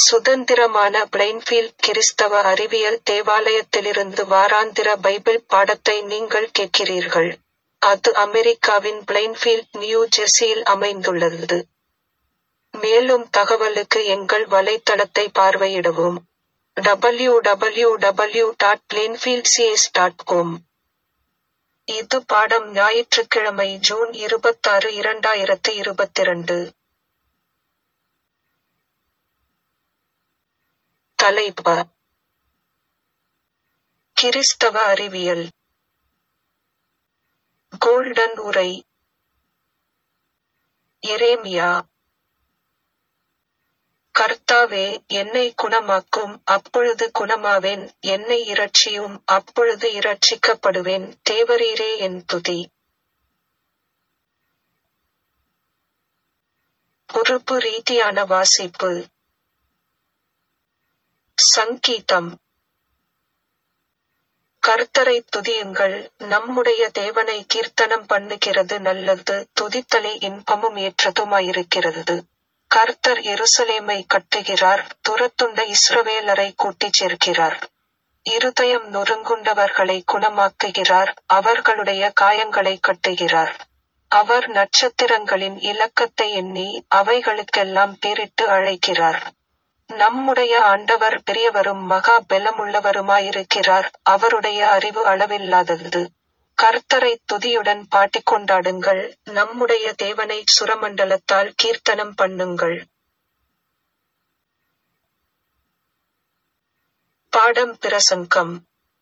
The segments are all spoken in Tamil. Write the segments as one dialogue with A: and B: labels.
A: சுதந்திரமான பிளைன்ஃபீல்ட் கிறிஸ்தவ அறிவியல் தேவாலயத்திலிருந்து வாராந்திர பைபிள் பாடத்தை நீங்கள் கேட்கிறீர்கள். அது அமெரிக்காவின் பிளைன்ஃபீல்ட், நியூ ஜெர்சியில் அமைந்துள்ளது. மேலும் தகவலுக்கு எங்கள் வலைத்தளத்தை பார்வையிடவும். W W W dot Plainfield C S dot com இது பாடம் ஞாயிற்றுக்கிழமை ஜூன் இருபத்தாறு இரண்டாயிரத்து இருபத்திரண்டு. தலைப்பு கிறிஸ்தவ அறிவியல் கோல்டன் உரை எரேமியா கர்த்தாவே என்னை குணமாக்கும் அப்பொழுது குணமாவேன் என்னை இரட்சியும் அப்பொழுது இரட்சிக்கப்படுவேன் தேவரீரே என் துதி. பொறுப்பு ரீதியான வாசிப்பு சங்கீதம் கர்த்தரைத் துதியுங்கள் நம்முடைய தேவனை கீர்த்தனம் பண்ணுகிறது நல்லது துதித்தலே இன்பமும் ஏற்றதுமாயிருக்கிறது. கர்த்தர் எருசலேமை கட்டுகிறார் துரத்துண்ட இஸ்ரவேலரை கூட்டிச் சேர்க்கிறார். இருதயம் நொறுங்குண்டவர்களை குணமாக்குகிறார் அவர்களுடைய காயங்களை கட்டுகிறார். அவர் நட்சத்திரங்களின் இலக்கத்தை எண்ணி அவைகளுக்கெல்லாம் பேரிட்டு அழைக்கிறார். நம்முடைய ஆண்டவர் பெரியவரும் மகா பெலமுள்ளவருமாயிருக்கிறார் அவருடைய அறிவு அளவில்லாதது. கர்த்தரைத் துதியுடன் பாடிக் கொண்டாடுங்கள் நம்முடைய தேவனைச் சுரமண்டலத்தால் கீர்த்தனம் பண்ணுங்கள். பாடம் பிரசங்கம்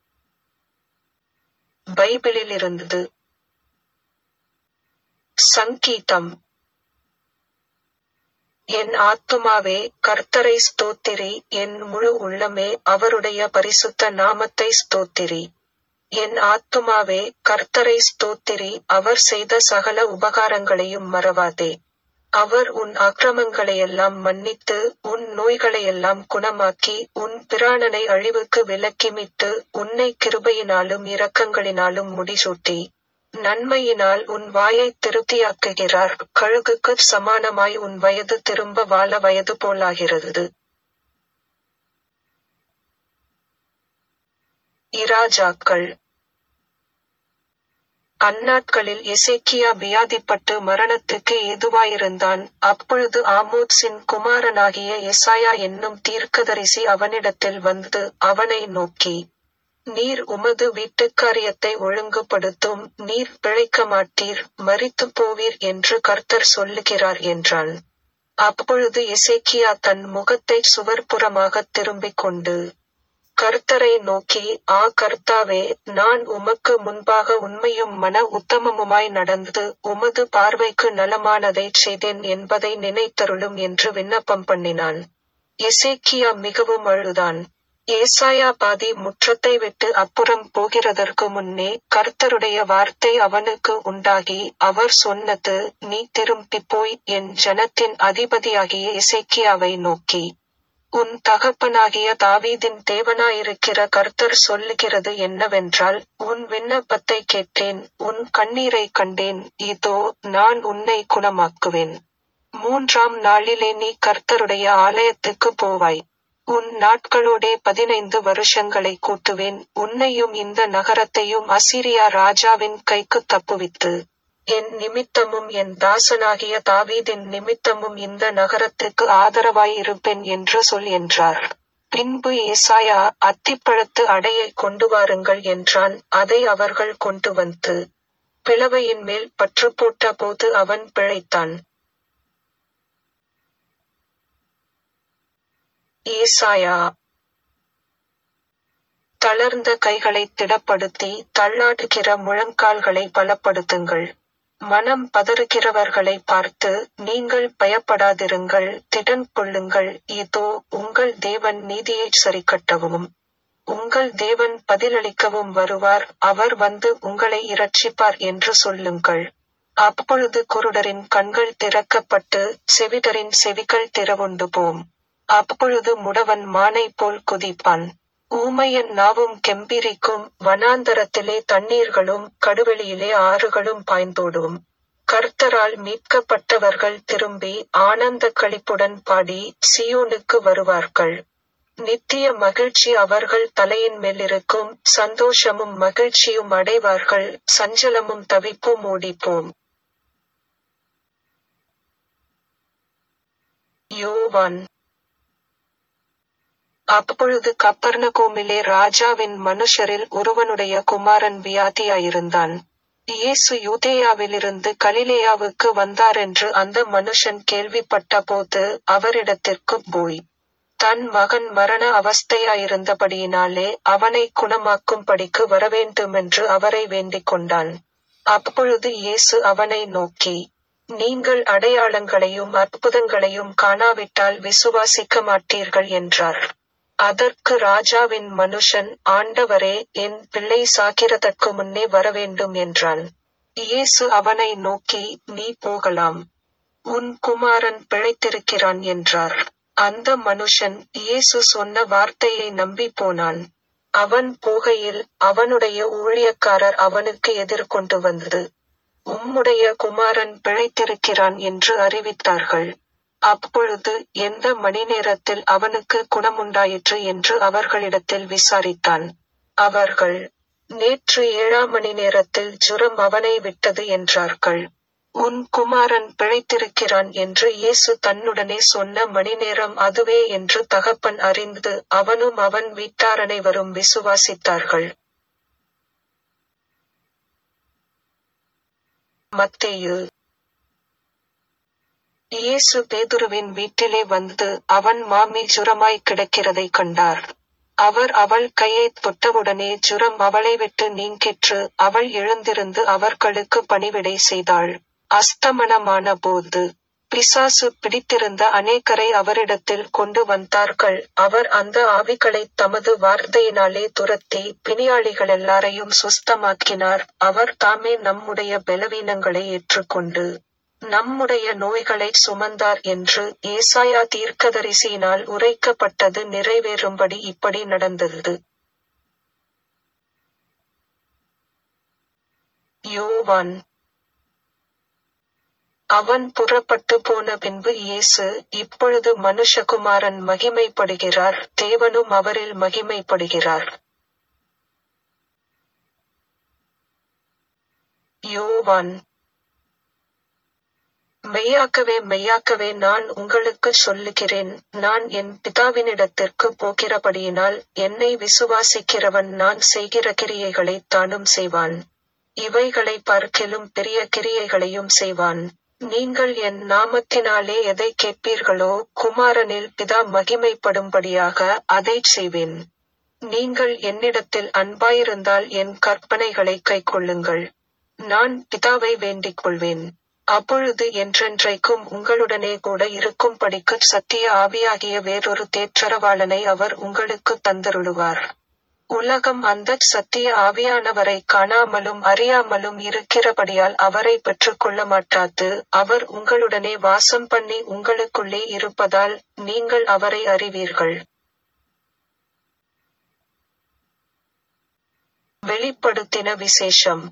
A: பைபிளிலிருந்து சங்கீதம் என் ஆத்துமாவே கர்த்தரை ஸ்தோத்திரி என் முழு உள்ளமே அவருடைய பரிசுத்த நாமத்தை ஸ்தோத்திரி. என் ஆத்துமாவே கர்த்தரை ஸ்தோத்திரி அவர் செய்த சகல உபகாரங்களையும் மறவாதே. அவர் உன் அக்கிரமங்களையெல்லாம் மன்னித்து உன் நோய்களையெல்லாம் குணமாக்கி உன் பிராணனை அழிவுக்கு விலக்கி மீட்டு உன்னைக் கிருபையினாலும் இரக்கங்களினாலும் முடிசூட்டி நன்மையினால் உன் வாயைத் திருப்தியாக்குகிறார் கழுகுக்குச் சமானமாய் உன் வயது திரும்ப வால வயது போலாகிறது. இராஜாக்கள் அந்நாட்களில் எசேக்கியா வியாதிப்பட்டு மரணத்துக்கு ஏதுவாயிருந்தான் அப்பொழுது ஆமோத்சின் குமாரனாகிய எசாயா என்னும் தீர்க்கதரிசி அவனிடத்தில் வந்து அவனை நோக்கி நீர் உமது வீட்டுக்காரியத்தை ஒழுங்குபடுத்தும் நீர் பிழைக்கமாட்டீர் மரித்துப் போவீர் என்று கர்த்தர் சொல்லுகிறார் என்றான். அப்பொழுது எசேக்கியா தன் முகத்தைச் சுவர்ப்புறமாகத் திரும்பிக் கொண்டு கர்த்தரை நோக்கி ஆ கர்த்தாவே நான் உமக்கு முன்பாக உண்மையும் மன உத்தமமுமாய் நடந்து உமது பார்வைக்கு நலமானதைச் செய்தேன் என்பதை நினைத்தருளும் என்று விண்ணப்பம் பண்ணினான். எசேக்கியா மிகவும் அழுதான். ஏசாயா பாதி முற்றத்தை விட்டு அப்புறம் போகிறதற்கு முன்னே கர்த்தருடைய வார்த்தை அவனுக்கு உண்டாகி அவர் சொன்னது நீ திரும்பிப் போய் என் ஜனத்தின் அதிபதியாகிய எசேக்கியாவை நோக்கி உன் தகப்பனாகிய தாவீதின் தேவனாயிருக்கிற கர்த்தர் சொல்லுகிறது என்னவென்றால் உன் விண்ணப்பத்தை கேட்டேன் உன் கண்ணீரை கண்டேன் இதோ நான் உன்னை குணமாக்குவேன். மூன்றாம் நாளிலே நீ கர்த்தருடைய ஆலயத்துக்கு போவாய். உன் நாட்களோடே பதினைந்து வருஷங்களை கூட்டுவேன் உன்னையும் இந்த நகரத்தையும் அசீரியா ராஜாவின் கைக்குத் தப்புவித்து என் நிமித்தமும் என் தாசனாகிய தாவீதின் நிமித்தமும் இந்த நகரத்துக்கு ஆதரவாய் இருப்பேன் என்று சொல் என்றார். பின்பு ஏசாயா அத்திப்பழத்து அடையை கொண்டு வாருங்கள் என்றான் அதை அவர்கள் கொண்டு வந்து பிளவையின் மேல் பற்று போட்ட போது அவன் பிழைத்தான். ஏசாயா தளர்ந்த கைகளைத் திடப்படுத்தி தள்ளாடுகிற முழங்கால்களை பலப்படுத்துங்கள். மனம் பதறுகிறவர்களை பார்த்து நீங்கள் பயப்படாதிருங்கள் திடன் கொள்ளுங்கள் இதோ உங்கள் தேவன் நீதியைச் சரிக்கட்டவும். உங்கள் தேவன் பதிலளிக்கவும் வருவார் அவர் வந்து உங்களை இரட்சிப்பார் என்று சொல்லுங்கள். அப்பொழுது குருடரின் கண்கள் திறக்கப்பட்டு செவிடரின் செவிகள் திறவுண்டு போம். அப்பொழுது முடவன் மானைப் போல் குதிப்பான். ஊமையன் நாவும் கெம்பீரிக்கும் வனாந்தரத்திலே தண்ணீர்களும் கடுவெளியிலே ஆறுகளும் பாய்ந்தோடும். கர்த்தரால் மீட்கப்பட்டவர்கள் திரும்பி ஆனந்த களிப்புடன் பாடி சியோனுக்கு வருவார்கள் நித்திய மகிழ்ச்சி அவர்கள் தலையின் மேலிருக்கும் சந்தோஷமும் மகிழ்ச்சியும் அடைவார்கள் சஞ்சலமும் தவிப்பும் ஓடிப்போம் யோவான் அப்பொழுது கப்பர்னகோமிலே ராஜாவின் மனுஷரில் ஒருவனுடைய குமாரன் வியாதியாயிருந்தான் இயேசு யூதேயாவிலிருந்து கலிலேயாவுக்கு வந்தாரென்று அந்த மனுஷன் கேள்விப்பட்ட போது அவரிடத்திற்கு போய் தன் மகன் மரண அவஸ்தையாயிருந்தபடியினாலே அவனை குணமாக்கும்படிக்கு வரவேண்டுமென்று அவரை வேண்டிக் கொண்டான் அப்பொழுது இயேசு அவனை நோக்கி நீங்கள் அடையாளங்களையும் அற்புதங்களையும் காணாவிட்டால் விசுவாசிக்க மாட்டீர்கள் என்றார் அதற்கு ராஜாவின் மனுஷன் ஆண்டவரே என் பிள்ளை சாகிறதற்கு முன்னே வரவேண்டும் என்றான் இயேசு அவனை நோக்கி நீ போகலாம் உன் குமாரன் பிழைத்திருக்கிறான் என்றார் அந்த மனுஷன் இயேசு சொன்ன வார்த்தையை நம்பி போனான் அவன் போகையில் அவனுடைய ஊழியக்காரர் அவனுக்கு எதிர்கொண்டு வந்து உம்முடைய குமாரன் பிழைத்திருக்கிறான் என்று அறிவித்தார்கள் அப்பொழுது எந்த மணி நேரத்தில் அவனுக்கு குணமுண்டாயிற்று என்று அவர்களிடத்தில் விசாரித்தான் அவர்கள் நேற்று ஏழாம் மணி நேரத்தில் ஜுரம் அவனை விட்டது என்றார்கள் உன் குமாரன் பிழைத்திருக்கிறான் என்று இயேசு தன்னுடனே சொன்ன மணி நேரம் அதுவே என்று தகப்பன் அறிந்து அவனும் அவன் வீட்டாரனைவரும் விசுவாசித்தார்கள் மத்தேயு இயேசு பேதுருவின் வீட்டிலே வந்து அவன் மாமி ஜுரமாய் கிடக்கிறதை கண்டார் அவர் அவள் கையை தொட்டவுடனே ஜுரம் அவளை விட்டு நீங்கிற்று அவள் எழுந்திருந்து அவர்களுக்கு பணிவிடை செய்தாள் அஸ்தமனமான போது பிசாசு பிடித்திருந்த அநேகரை அவரிடத்தில் கொண்டு வந்தார்கள் அவர் அந்த ஆவிகளை தமது வார்த்தையினாலே துரத்தி பிணியாளிகள் எல்லாரையும் சுஸ்தமாக்கினார் அவர் தாமே நம்முடைய பலவீனங்களை ஏற்றுக்கொண்டு நம்முடைய நோய்களை சுமந்தார் என்று ஏசாயா தீர்க்கதரிசியினால் உரைக்கப்பட்டது நிறைவேறும்படி இப்படி நடந்தது யோவான் அவன் புறப்பட்டு போன பின்பு இயேசு இப்பொழுது மனுஷகுமாரன் மகிமைப்படுகிறார் தேவனும் அவரில் மகிமைப்படுகிறார் யோவான் மெய்யாக்கவே மெய்யாக்கவே நான் உங்களுக்கு சொல்லுகிறேன் நான் என் பிதாவினிடத்திற்கு போகிறபடியினால் என்னை விசுவாசிக்கிறவன் நான் செய்கிற கிரியைகளை தானும் செய்வான் இவைகளை பார்க்கிலும் பெரிய கிரியைகளையும் செய்வான் நீங்கள் என் நாமத்தினாலே எதை கேட்பீர்களோ குமாரனில் பிதா மகிமைப்படும்படியாக அதைச் செய்வேன் நீங்கள் என்னிடத்தில் அன்பாயிருந்தால் என் கற்பனைகளை கைக்கொள்ளுங்கள் நான் பிதாவை வேண்டிக் கொள்வேன் அப்பொழுது என்றென்றைக்கும் உங்களுடனே கூட இருக்கும்படிக்கு சத்திய ஆவியாகிய வேறொரு தேற்றரவாளனை அவர் உங்களுக்கு தந்தருளுவார் உலகம் அந்த சத்திய ஆவியானவரை காணாமலும் அறியாமலும் இருக்கிறபடியால் அவரை பெற்றுக்கொள்ள மாட்டாது அவர் உங்களுடனே வாசம் பண்ணி உங்களுக்குள்ளே இருப்பதால் நீங்கள் அவரை அறிவீர்கள் வெளிப்படுத்தின விசேஷம்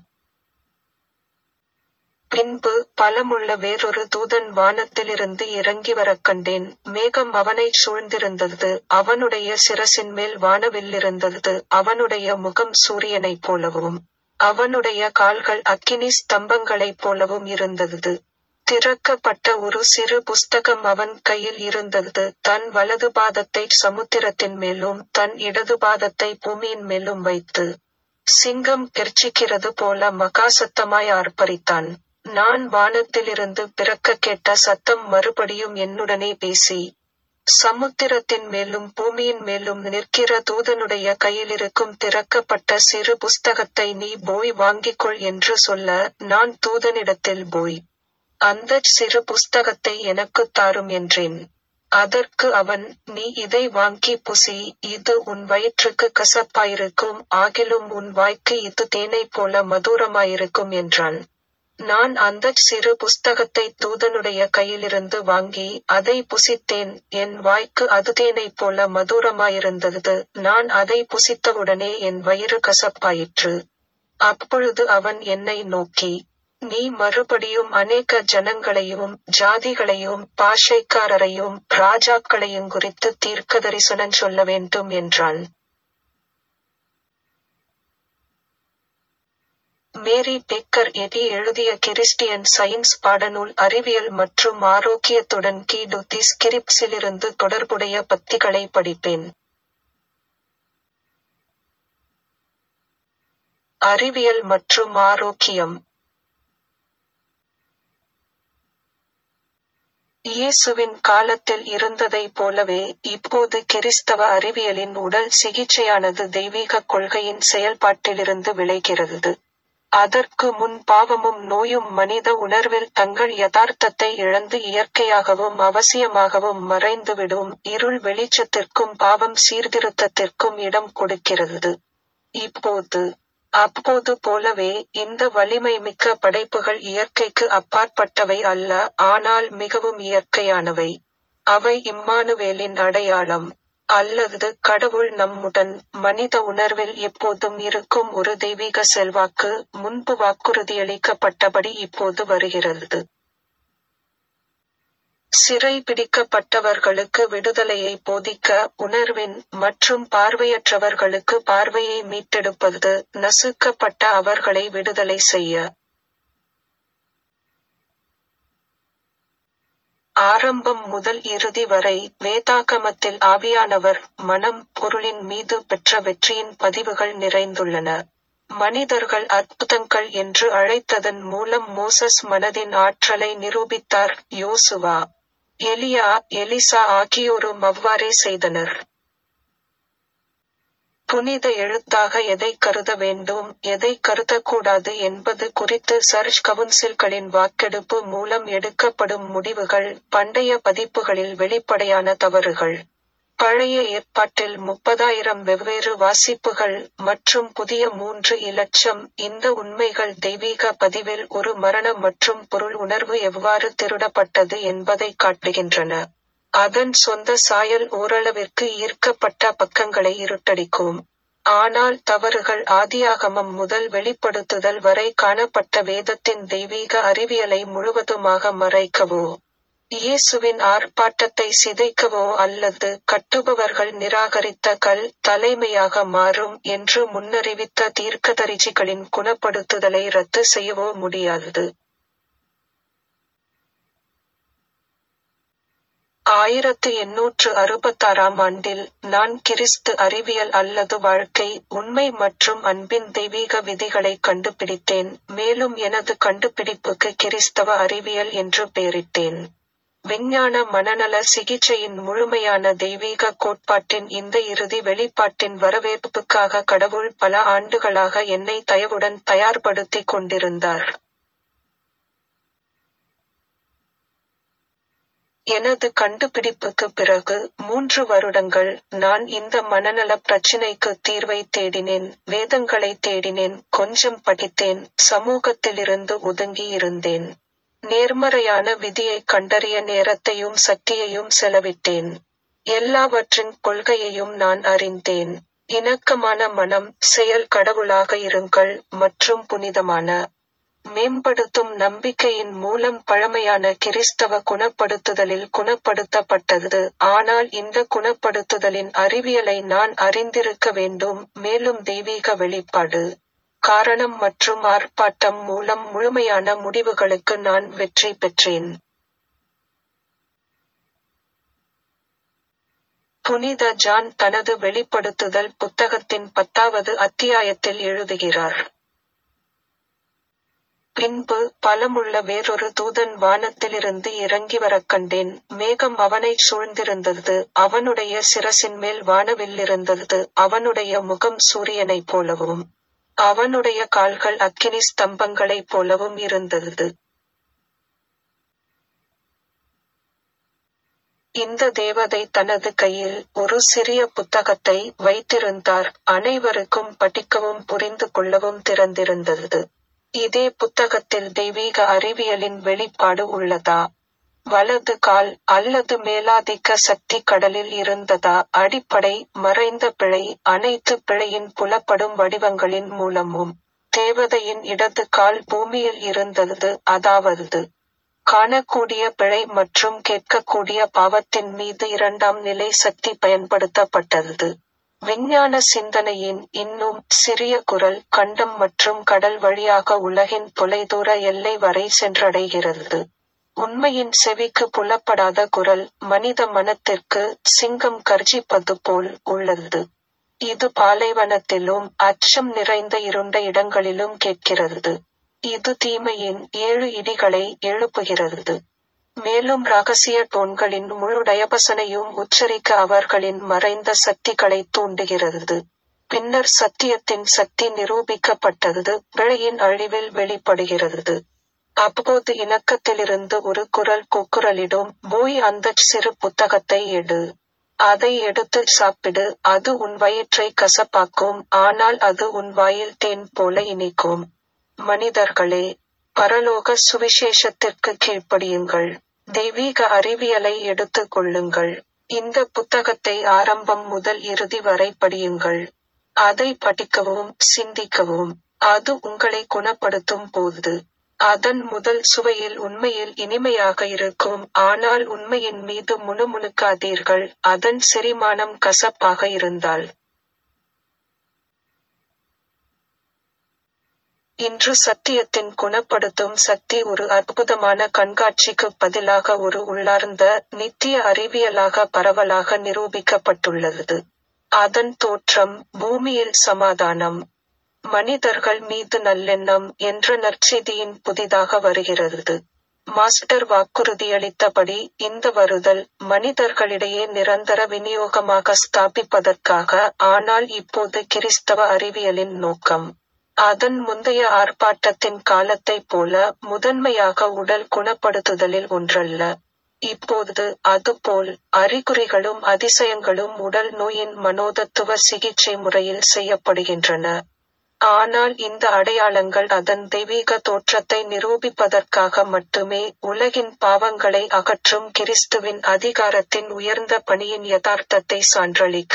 A: பின்பு பலமுள்ள வேறொரு தூதன் வானத்திலிருந்து இறங்கி வரக் கண்டேன் மேகம் அவனைச் சூழ்ந்திருந்தது அவனுடைய சிரசின் மேல் வானவில்லிருந்தது அவனுடைய முகம் சூரியனைப் போலவும் அவனுடைய கால்கள் அக்கினி ஸ்தம்பங்களைப் போலவும் இருந்தது திறக்கப்பட்ட ஒரு சிறு புஸ்தகம் அவன் கையில் இருந்தது தன் வலது பாதத்தை சமுத்திரத்தின் மேலும் தன் இடது பாதத்தை பூமியின் மேலும் வைத்து சிங்கம் கெர்ச்சிக்கிறது போல மகாசத்தமாய் ஆர்ப்பரித்தான் நான் வானத்திலிருந்து பிறக்க கேட்ட சத்தம் மறுபடியும் என்னுடனே பேசி சமுத்திரத்தின் மேலும் பூமியின் மேலும் நிற்கிற தூதனுடைய கையிலிருக்கும் திறக்கப்பட்ட சிறு புஸ்தகத்தை நீ போய் வாங்கிக்கொள் என்று சொல்ல நான் தூதனிடத்தில் போய் அந்த சிறு புஸ்தகத்தை எனக்குத் தாரும் என்றேன் அதற்கு அவன் நீ இதை வாங்கி புசி இது உன் வயிற்றுக்கு கசப்பாயிருக்கும் ஆகிலும் உன் வாய்க்கு இது தேனைப் போல மதுரமாயிருக்கும் என்றான் நான் அந்த சிறு புஸ்தகத்தை தூதனுடைய கையிலிருந்து வாங்கி அதை புசித்தேன் என் வாய்க்கு அது தேனைப் போல மதுரமாயிருந்தது நான் அதை புசித்தவுடனே என் வயிறு கசப்பாயிற்று அப்பொழுது அவன் என்னை நோக்கி நீ மறுபடியும் அநேக ஜனங்களையும் ஜாதிகளையும் பாஷைக்காரரையும் ராஜாக்களையும் குறித்து தீர்க்கதரிசனம் சொல்ல வேண்டும் என்றான் மேரி பெக்கர் எடி எழுதிய கிறிஸ்டியன் சயின்ஸ் பாடநூல் அறிவியல் மற்றும் ஆரோக்கியத்துடன் கீடு தி ஸ்கிரிப்ஸிலிருந்து தொடர்புடைய பத்திகளை படிப்பேன் அறிவியல் மற்றும் ஆரோக்கியம் இயேசுவின் காலத்தில் இருந்ததைப் போலவே இப்போது கிறிஸ்தவ அறிவியலின் உடல் சிகிச்சையானது தெய்வீக கொள்கையின் செயல்பாட்டிலிருந்து விளைகிறது அதற்கு முன் பாவமும் நோயும் மனித உணர்வில் தங்கள் யதார்த்தத்தை இழந்து இயற்கையாகவும் அவசியமாகவும் மறைந்துவிடும் இருள் வெளிச்சத்திற்கும் பாவம் சீர்திருத்தத்திற்கும் இடம் கொடுக்கிறது இப்போது அப்போது போலவே இந்த வலிமை மிக்க படைப்புகள் இயற்கைக்கு அப்பாற்பட்டவை அல்ல ஆனால் மிகவும் இயற்கையானவை அவை இம்மானுவேலின் அடையாளம் அல்லது கடவுள் நம்முடன் மனித உணர்வில் எப்போதும் இருக்கும் ஒரு தெய்வீக செல்வாக்கு முன்பு வாக்குறுதியளிக்கப்பட்டபடி இப்போது வருகிறது சிறை பிடிக்கப்பட்டவர்களுக்கு விடுதலையை போதிக்க உணர்வின் மற்றும் பார்வையற்றவர்களுக்கு பார்வையை மீட்டெடுப்பது நசுக்கப்பட்ட அவர்களை விடுதலை செய்ய ஆரம்பம் முதல் இறுதி வரை வேதாகமத்தில் ஆவியானவர் மனம் பொருளின் மீது பெற்ற வெற்றியின் பதிவுகள் நிறைந்துள்ளன மனிதர்கள் அற்புதங்கள் என்று அழைத்ததன் மூலம் மோசஸ் மனதின் ஆற்றலை நிரூபித்தார் யோசுவா எலியா எலிசா ஆகியோரும் அவ்வாறே செய்தனர் புனித எழுத்தாக எதை கருத வேண்டும் எதை கருதக்கூடாது என்பது குறித்து சர்ச் கவுன்சில்களின் வாக்கெடுப்பு மூலம் எடுக்கப்படும் முடிவுகள் பண்டைய பதிப்புகளில் வெளிப்படையான தவறுகள் பழைய ஏற்பாட்டில் முப்பதாயிரம் வெவ்வேறு வாசிப்புகள் மற்றும் புதிய மூன்று இலட்சம் இந்த உண்மைகள் தெய்வீக பதிவில் ஒரு மரணம் மற்றும் பொருள் உணர்வு எவ்வாறு திருடப்பட்டது என்பதை காட்டுகின்றன அதன் சொந்த சாயல் ஓரளவிற்கு ஈர்க்கப்பட்ட பக்கங்களை இருட்டடிக்கும் ஆனால் தவறுகள் ஆதியாகமம் முதல் வெளிப்படுத்துதல் வரை காணப்பட்ட வேதத்தின் தெய்வீக அறிவியலை முழுவதுமாக மறைக்கவோ இயேசுவின் ஆர்ப்பாட்டத்தை சிதைக்கவோ அல்லது கட்டுபவர்கள் நிராகரித்த கல் தலைமையாக மாறும் என்று முன்னறிவித்த தீர்க்கதரிசிகளின் குணப்படுத்துதலை ரத்து செய்யவோ முடியாதது ஆயிரத்து எண்ணூற்று அறுபத்தாறாம் ஆண்டில் நான் கிறிஸ்து அறிவியல் அல்லது வாழ்க்கை உண்மை மற்றும் அன்பின் தெய்வீக விதிகளை கண்டுபிடித்தேன் மேலும் எனது கண்டுபிடிப்புக்கு கிறிஸ்தவ அறிவியல் என்று பெயரிட்டேன் விஞ்ஞான மனநல சிகிச்சையின் முழுமையான தெய்வீக கோட்பாட்டின் இந்த இறுதி வெளிப்பாட்டின் வரவேற்புக்காக கடவுள் பல ஆண்டுகளாக என்னை தயவுடன் தயார்படுத்திக் கொண்டிருந்தார் எனது கண்டுபிடிப்புக்கு பிறகு மூன்று வருடங்கள் நான் இந்த மனநல பிரச்சினைக்கு தீர்வை தேடினேன் வேதங்களை தேடினேன் கொஞ்சம் படித்தேன் சமூகத்திலிருந்து ஒதுங்கி இருந்தேன் நேர்மறையான விதியை கண்டறிய நேரத்தையும் சக்தியையும் செலவிட்டேன் எல்லாவற்றின் கொள்கையையும் நான் அறிந்தேன் இணக்கமான மனம் செயல் கடவுளாக இருங்கள் மற்றும் புனிதமான மேம்படுத்தும் நம்பிக்கையின் மூலம் பழமையான கிறிஸ்தவ குணப்படுத்துதலில் குணப்படுத்தப்பட்டது ஆனால் இந்த குணப்படுத்துதலின் அறிவியலை நான் அறிந்திருக்க வேண்டும் மேலும் தெய்வீக வெளிப்பாடு காரணம் மற்றும் ஆர்ப்பாட்டம் மூலம் முழுமையான முடிவுகளுக்கு நான் வெற்றி பெற்றேன் புனித ஜான் தனது வெளிப்படுத்துதல் புத்தகத்தின் பத்தாவது அத்தியாயத்தில் எழுதுகிறார் பின்பு பலமுள்ள வேறொரு தூதன் வானத்திலிருந்து இறங்கி வரக் கண்டேன் மேகம் அவனைச் சூழ்ந்திருந்தது அவனுடைய சிரசின் மேல் வானவில்லிருந்தது அவனுடைய முகம் சூரியனைப் போலவும் அவனுடைய கால்கள் அக்கினி ஸ்தம்பங்களைப் போலவும் இருந்தது இந்த தேவதை தனது கையில் ஒரு சிறிய புத்தகத்தை வைத்திருந்தார் அனைவருக்கும் படிக்கவும் புரிந்து கொள்ளவும் திறந்திருந்தது இதே புத்தகத்தில் தெய்வீக அறிவியலின் வெளிப்பாடு உள்ளதா வலது கால் அல்லது மேலாதிக்க சக்தி கடலில் இருந்ததா அடிப்படை மறைந்த பிழை அனைத்து பிழையின் புலப்படும் வடிவங்களின் மூலமும் தேவதையின் இடது கால் பூமியில் இருந்தது அதாவது காணக்கூடிய பிழை மற்றும் கேட்கக்கூடிய பாவத்தின் மீது இரண்டாம் நிலை சக்தி பயன்படுத்தப்பட்டது விஞ்ஞான சிந்தனையின் இன்னும் சிறிய குரல் கண்டம் மற்றும் கடல் வழியாக உலகின் தொலைதூர எல்லை வரை சென்றடைகிறது உண்மையின் செவிக்கு புலப்படாத குரல் மனித மனத்திற்கு சிங்கம் கர்ஜிப்பது போல் உள்ளது இது பாலைவனத்திலும் அச்சம் நிறைந்த இருண்ட இடங்களிலும் கேட்கிறது இது தீமையின் ஏழு இடிகளை எழுப்புகிறது மேலும் ரகசிய டோன்களின் முழு டயபசனையும் உச்சரிக்க அவர்களின் மறைந்த சக்திகளை தூண்டுகிறது பின்னர் சத்தியத்தின் சக்தி நிரூபிக்கப்பட்டது பிழையின் அழிவில் வெளிப்படுகிறது அப்போது இணக்கத்திலிருந்து ஒரு குரல் கூக்குரலிடும் போய் அந்த சிறு புத்தகத்தை எடு அதை எடுத்து சாப்பிடு அது உன் வயிற்றை கசப்பாக்கும் ஆனால் அது உன் வாயில் தேன் போல இனிக்கும் மனிதர்களே பரலோக சுவிசேஷத்திற்கு கீழ்ப்படியுங்கள் தெய்வீக அறிவியலை எடுத்துக் கொள்ளுங்கள் இந்த புத்தகத்தை ஆரம்பம் முதல் இறுதி வரை படியுங்கள் அதை படிக்கவும் சிந்திக்கவும் அது உங்களை குணப்படுத்தும் போது அதன் முதல் சுவையில் உண்மையில் இனிமையாக இருக்கும் ஆனால் உண்மையின் மீது முணுமுணுக்காதீர்கள் அதன் செரிமானம் கசப்பாக இருந்தால் இன்று சத்தியத்தின் குணப்படுத்தும் சக்தி ஒரு அற்புதமான கண்காட்சிக்கு பதிலாக ஒரு உள்ளார்ந்த நித்திய அறிவியலாக பரவலாக நிரூபிக்கப்பட்டுள்ளது அதன் தோற்றம் பூமியில் சமாதானம் மனிதர்கள் மீது நல்லெண்ணம் என்ற நற்செய்தியின் புதிதாக வருகிறது மாஸ்டர் வாக்குறுதியளித்தபடி இந்த வருதல் மனிதர்களிடையே நிரந்தர விநியோகமாக ஸ்தாபிப்பதற்காக ஆனால் இப்போது கிறிஸ்தவ அறிவியலின் நோக்கம் அதன் முந்தைய ஆர்ப்பாட்டத்தின் காலத்தைப் போல முதன்மையாக உடல் குணப்படுத்துதலில் ஒன்றல்ல இப்போது அதுபோல் அறிகுறிகளும் அதிசயங்களும் உடல் நோயின் மனோதத்துவ சிகிச்சை முறையில் செய்யப்படுகின்றன ஆனால் இந்த அடையாளங்கள் அதன் தெய்வீக தோற்றத்தை நிரூபிப்பதற்காக மட்டுமே உலகின் பாவங்களை அகற்றும் கிறிஸ்துவின் அதிகாரத்தின் உயர்ந்த பணியின் யதார்த்தத்தை சான்றளிக்க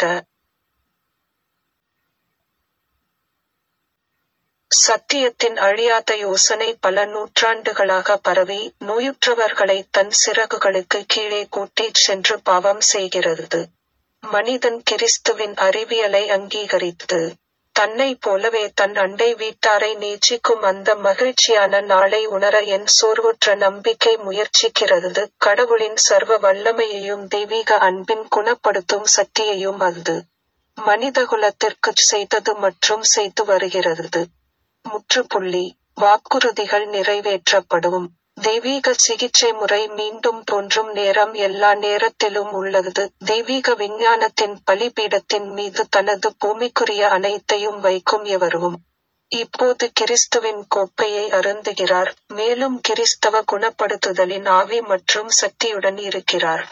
A: சத்தியத்தின் அழியாத யோசனை பல நூற்றாண்டுகளாக பரவி நோயுற்றவர்களை தன் சிறகுகளுக்கு கீழே கூட்டிச் சென்று பாவம் செய்கிறது மனிதன் கிறிஸ்துவின் அறிவியலை அங்கீகரித்து தன்னை போலவே தன் அண்டை வீட்டாரை நேசிக்கும் அந்த மகிழ்ச்சியான நாளை உணர என் சோர்வுற்ற நம்பிக்கை முயற்சிக்கிறது கடவுளின் சர்வ வல்லமையையும் தெய்வீக அன்பின் குணப்படுத்தும் சக்தியையும் அது மனிதகுலத்திற்கு செய்தது மற்றும் செய்து வருகிறது முற்றுப்புள்ளி வாக்குறுதிகள் நிறைவேற்றப்படும் தெய்வீக சிகிச்சை முறை மீண்டும் தோன்றும் நேரம் எல்லா நேரத்திலும் உள்ளது தெய்வீக விஞ்ஞானத்தின் பலிபீடத்தின் மீது தனது பூமிக்குரிய அனைத்தையும் வைக்கும் எவரும் இப்போது கிறிஸ்துவின் கோப்பையை அருந்துகிறார் மேலும் கிறிஸ்தவ குணப்படுத்துதலின் ஆவி மற்றும் சக்தியுடன் இருக்கிறார்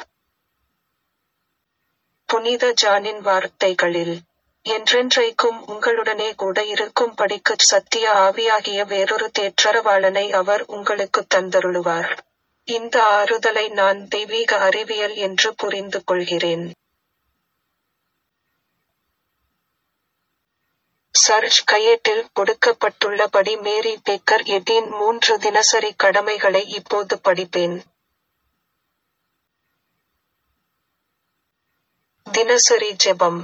A: புனித ஜானின் வார்த்தைகளில் என்றென்றைக்கும் உங்களுடனே கூட இருக்கும் படிக்கு சத்திய ஆவியாகிய வேறொரு தேற்றரவாளனை அவர் உங்களுக்கு தந்தருளுவார் இந்த ஆறுதலை நான் தெய்வீக அறிவியல் என்று புரிந்து கொள்கிறேன் சர்ச் கையேட்டில் கொடுக்கப்பட்டுள்ளபடி மேரி பேக்கர் எட்டின் மூன்று தினசரி கடமைகளை இப்போது படிப்பேன் தினசரி ஜெபம்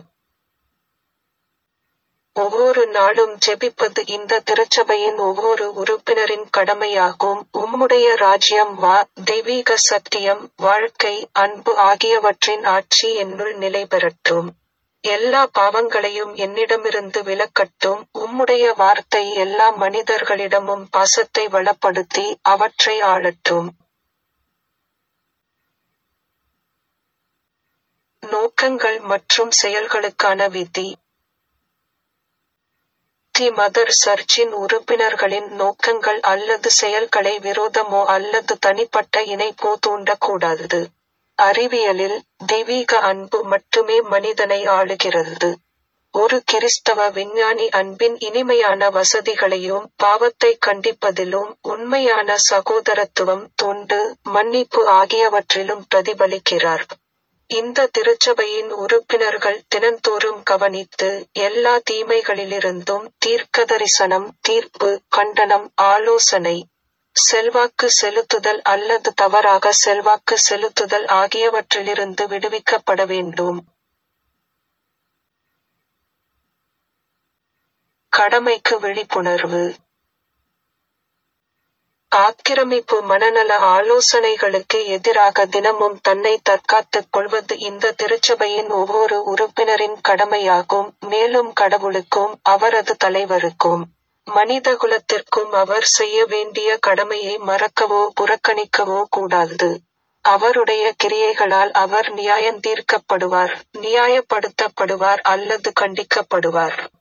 A: ஒவ்வொரு நாளும் ஜெபிப்பது இந்த திருச்சபையின் ஒவ்வொரு உறுப்பினரின் கடமையாகும் உம்முடைய ராஜ்யம் வா தெய்வீக சத்தியம் வாழ்க்கை அன்பு ஆகியவற்றின் ஆட்சி என்னுள் நிலை பெறட்டும் எல்லா பாவங்களையும் என்னிடமிருந்து விலக்கட்டும் உம்முடைய வார்த்தை எல்லா மனிதர்களிடமும் பாசத்தை வளப்படுத்தி அவற்றை ஆளட்டும் நோக்கங்கள் மற்றும் செயல்களுக்கான விதி தி மதர் சர்ச்சின் உறுப்பினர்களின் நோக்கங்கள் அல்லது செயல்களை விரோதமோ அல்லது தனிப்பட்ட இணைப்போ தூண்டக்கூடாது அறிவியலில் தெய்வீக அன்பு மட்டுமே மனிதனை ஆளுகிறது ஒரு கிறிஸ்தவ விஞ்ஞானி அன்பின் இனிமையான வசதிகளையும் பாவத்தை கண்டிப்பதிலும் உண்மையான சகோதரத்துவம் தொண்டு மன்னிப்பு ஆகியவற்றிலும் பிரதிபலிக்கிறார் இந்த திருச்சபையின் உறுப்பினர்கள் தினந்தோறும் கவனித்து எல்லா தீமைகளிலிருந்தும் தீர்க்கதரிசனம் தீர்ப்பு கண்டனம் ஆலோசனை செல்வாக்கு செலுத்துதல் அல்லது தவறாக செல்வாக்கு செலுத்துதல் ஆகியவற்றிலிருந்து விடுவிக்கப்பட வேண்டும் கடமைக்கு விழிப்புணர்வு ஆக்கிரமிப்பு மனநல ஆலோசனைகளுக்கு எதிராக தினமும் தன்னை தற்காத்துக் கொள்வது இந்த திருச்சபையின் ஒவ்வொரு உறுப்பினரின் கடமையாகும் மேலும் கடவுளுக்கும் அவரது தலைவருக்கும் மனிதகுலத்திற்கும் அவர் செய்ய வேண்டிய கடமையை மறக்கவோ புறக்கணிக்கவோ கூடாது அவருடைய கிரியைகளால் அவர் நியாயந்தீர்க்கப்படுவார் நியாயப்படுத்தப்படுவார் அல்லது கண்டிக்கப்படுவார்